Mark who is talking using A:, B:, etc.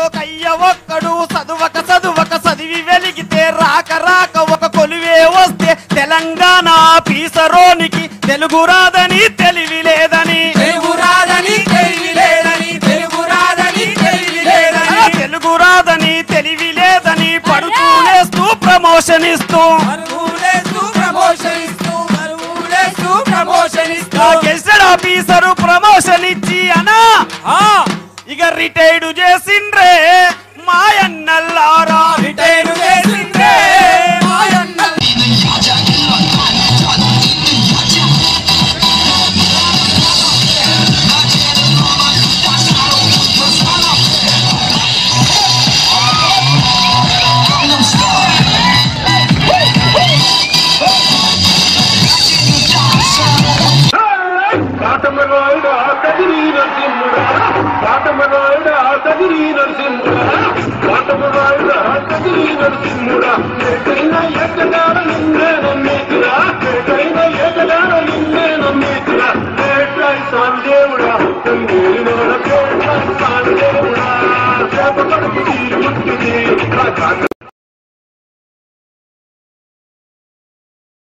A: కయ్య ఒక్కడు చదువక చదువక చదివి వెలిగితే రాక రాక ఒక కొలువే వస్తే తెలంగాణ పీసరోనికి తెలుగు రాదని తెలివి లేదని
B: తెలుగు రాదని తెలివి లేదని తెలుగు రాదని తెలివి లేదని
A: ఆ తెలుగు రాదని తెలివి లేదని పడుతూ లేస్తూ ప్రమోషన్ ఇస్తూ
B: మరువులేస్తూ ప్రమోషన్ ఇస్తూ మరువులేస్తూ ప్రమోషన్ ఇస్తూ
A: ఆ గెస్టెడ్ ఆఫీసరు ప్రమోషన్ ఇచ్చి అనా
B: ఆ
A: ఇక రిటైర్డ్ చేసిండ్రే మాయన్నల్లారా
B: రిటైరు చేసిందే మాయన్న
C: కాటమరాయుడ కదిరి నరసింహుడా కాటమరాయుడ కదిరి నరసింహుడా కాటమరాయుడ కదిరి నరసింహుడా ఎక్కడైనా ఎక్కడాల నిన్నే నమ్మేదిరా ఎక్కడైనా ఎక్కడాల నిన్నే నమ్మేదిరా పేట్రాయి సాందేవుడా తంగేరినోడ పేట్రాయి సాందేవుడా చేప కడుపు తీరు ముట్టిది